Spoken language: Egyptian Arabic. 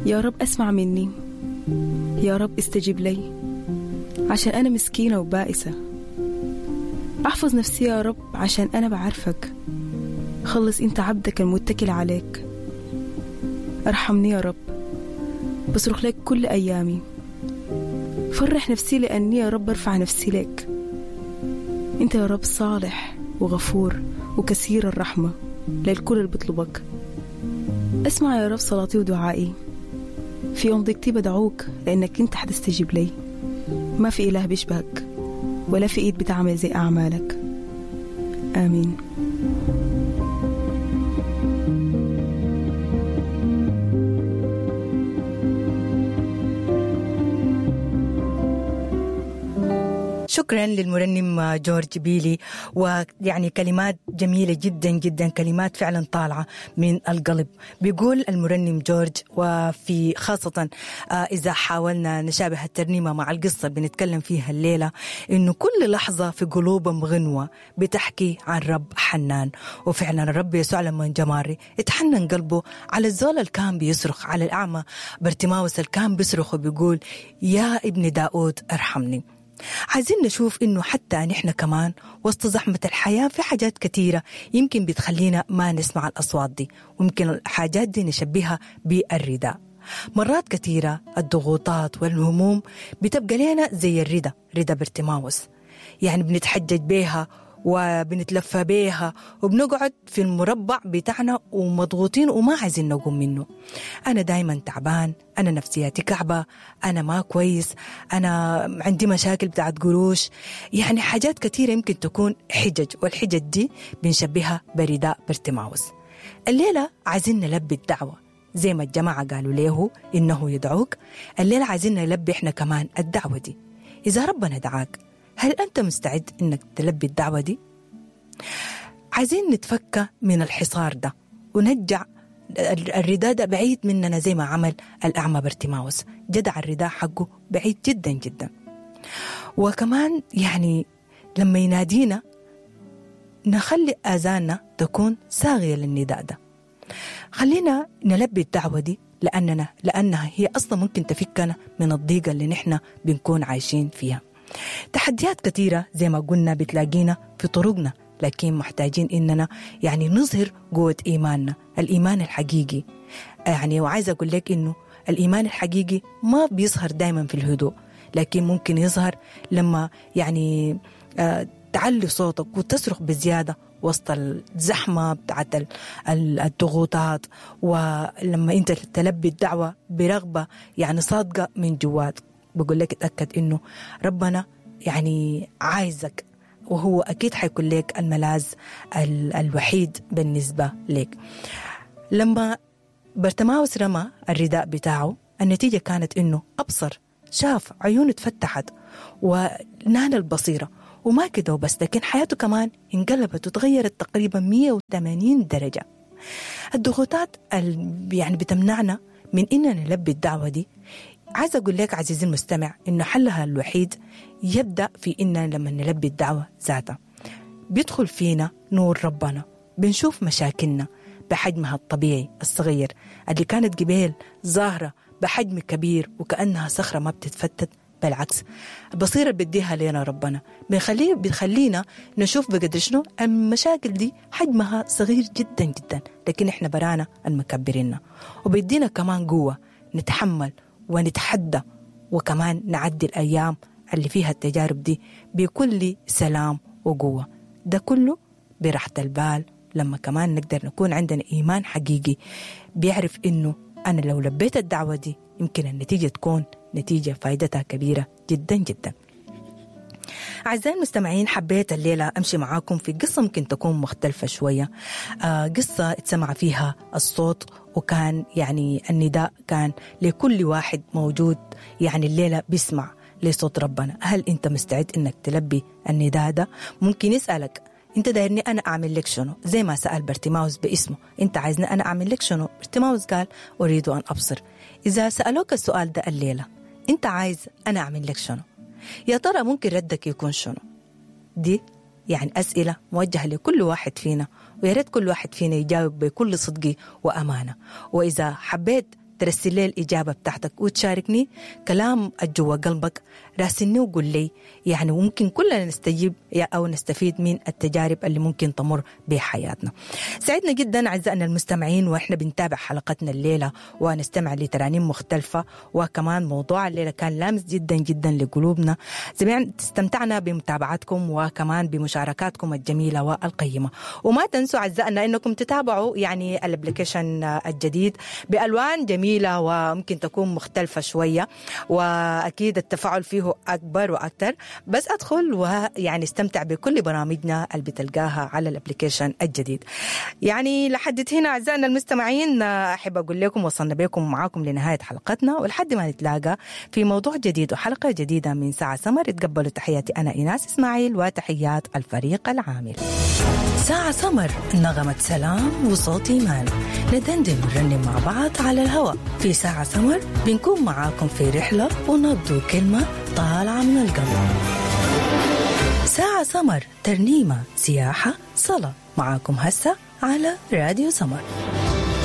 يا رب اسمع مني يا رب استجب لي عشان أنا مسكينة وبائسة احفظ نفسي يا رب عشان أنا بعرفك خلص أنت عبدك المتكل عليك ارحمني يا رب بصرخ لك كل أيامي فرح نفسي لأني يا رب برفع نفسي لك أنت يا رب صالح وغفور وكثير الرحمة للكل اللي بيطلبك اسمع يا رب صلاتي ودعائي في يوم ضيقتي بدعوك لأنك أنت حتستجيب لي ما في إله بيشبهك ولا في إيد بتعمل زي أعمالك آمين شكرا للمرنم جورج بيلي ويعني كلمات جميلة جدا جدا كلمات فعلا طالعة من القلب بيقول المرنم جورج وفي خاصة إذا حاولنا نشابه الترنيمة مع القصة بنتكلم فيها الليلة إنه كل لحظة في قلوبهم غنوة بتحكي عن رب حنان وفعلا الرب يسوع لما جماري اتحنن قلبه على الزول اللي كان بيصرخ على الأعمى برتماوس اللي كان بيصرخ وبيقول يا ابن داود ارحمني عايزين نشوف انه حتى نحن كمان وسط زحمة الحياة في حاجات كثيرة يمكن بتخلينا ما نسمع الأصوات دي ويمكن الحاجات دي نشبهها بالرداء مرات كثيرة الضغوطات والهموم بتبقى لنا زي الردى ردى برتماوس يعني بنتحجج بيها وبنتلفى بيها وبنقعد في المربع بتاعنا ومضغوطين وما عايزين نقوم منه أنا دايما تعبان أنا نفسياتي كعبة أنا ما كويس أنا عندي مشاكل بتاعت قروش يعني حاجات كثيرة يمكن تكون حجج والحجج دي بنشبهها برداء برتماوس الليلة عايزين نلبي الدعوة زي ما الجماعة قالوا له إنه يدعوك الليلة عايزين نلبي إحنا كمان الدعوة دي إذا ربنا دعاك هل أنت مستعد إنك تلبي الدعوة دي؟ عايزين نتفكى من الحصار ده ونرجع الرداء ده بعيد مننا زي ما عمل الأعمى برتماوس جدع الرداء حقه بعيد جدا جدا وكمان يعني لما ينادينا نخلي آذاننا تكون صاغية للنداء ده خلينا نلبي الدعوة دي لأننا لأنها هي أصلا ممكن تفكنا من الضيقة اللي نحن بنكون عايشين فيها تحديات كثيرة زي ما قلنا بتلاقينا في طرقنا لكن محتاجين إننا يعني نظهر قوة إيماننا الإيمان الحقيقي يعني وعايزة أقول لك إنه الإيمان الحقيقي ما بيظهر دائما في الهدوء لكن ممكن يظهر لما يعني آه تعلي صوتك وتصرخ بزيادة وسط الزحمة بتاعت الضغوطات ولما أنت تلبي الدعوة برغبة يعني صادقة من جوات بقول لك اتأكد إنه ربنا يعني عايزك وهو أكيد حيكون لك الملاذ الوحيد بالنسبة لك لما برتماوس رمى الرداء بتاعه النتيجة كانت إنه أبصر شاف عيونه اتفتحت ونال البصيرة وما كده وبس لكن حياته كمان انقلبت وتغيرت تقريبا 180 درجة الضغوطات يعني بتمنعنا من إننا نلبي الدعوة دي عايزة أقول لك عزيزي المستمع إنه حلها الوحيد يبدأ في إننا لما نلبي الدعوة ذاتها بيدخل فينا نور ربنا بنشوف مشاكلنا بحجمها الطبيعي الصغير اللي كانت قبيل ظاهرة بحجم كبير وكأنها صخرة ما بتتفتت بالعكس البصيرة اللي بديها لنا ربنا بنخليه بيخلينا نشوف بقدر شنو المشاكل دي حجمها صغير جدا جدا لكن احنا برانا المكبرين وبيدينا كمان قوة نتحمل ونتحدى وكمان نعدي الأيام اللي فيها التجارب دي بكل سلام وقوة ده كله براحة البال لما كمان نقدر نكون عندنا إيمان حقيقي بيعرف إنه أنا لو لبيت الدعوة دي يمكن النتيجة تكون نتيجة فائدتها كبيرة جدا جدا أعزائي المستمعين حبيت الليلة أمشي معاكم في قصة ممكن تكون مختلفة شوية آه قصة اتسمع فيها الصوت وكان يعني النداء كان لكل واحد موجود يعني الليلة بيسمع لصوت ربنا هل أنت مستعد أنك تلبي النداء ده ممكن يسألك انت دايرني انا اعمل لك شنو زي ما سال برتيماوس باسمه انت عايزني انا اعمل لك شنو برتيماوس قال اريد ان ابصر اذا سالوك السؤال ده الليله انت عايز انا اعمل لك شنو يا ترى ممكن ردك يكون شنو دي يعني أسئلة موجهة لكل واحد فينا ويا ريت كل واحد فينا يجاوب بكل صدق وأمانة وإذا حبيت ترسل لي الإجابة بتاعتك وتشاركني كلام جوا قلبك راسلني وقول لي يعني ممكن كلنا نستجيب أو نستفيد من التجارب اللي ممكن تمر بحياتنا سعدنا جدا أعزائنا المستمعين وإحنا بنتابع حلقتنا الليلة ونستمع لترانيم مختلفة وكمان موضوع الليلة كان لامس جدا جدا لقلوبنا زمان استمتعنا بمتابعتكم وكمان بمشاركاتكم الجميلة والقيمة وما تنسوا أعزائنا أنكم تتابعوا يعني الابلكيشن الجديد بألوان جميلة وممكن تكون مختلفة شوية وأكيد التفاعل فيه أكبر وأكثر بس أدخل ويعني استمتع بكل برامجنا اللي بتلقاها على الابلكيشن الجديد يعني لحد هنا أعزائنا المستمعين أحب أقول لكم وصلنا بكم معاكم لنهاية حلقتنا ولحد ما نتلاقى في موضوع جديد وحلقة جديدة من ساعة سمر تقبلوا تحياتي أنا إيناس إسماعيل وتحيات الفريق العامل ساعة سمر نغمة سلام وصوت إيمان ندندن ونرنم مع بعض على الهواء في ساعة سمر بنكون معاكم في رحلة ونبدو كلمة طالعة من القلب ساعة سمر ترنيمة سياحة صلاة معاكم هسه على راديو سمر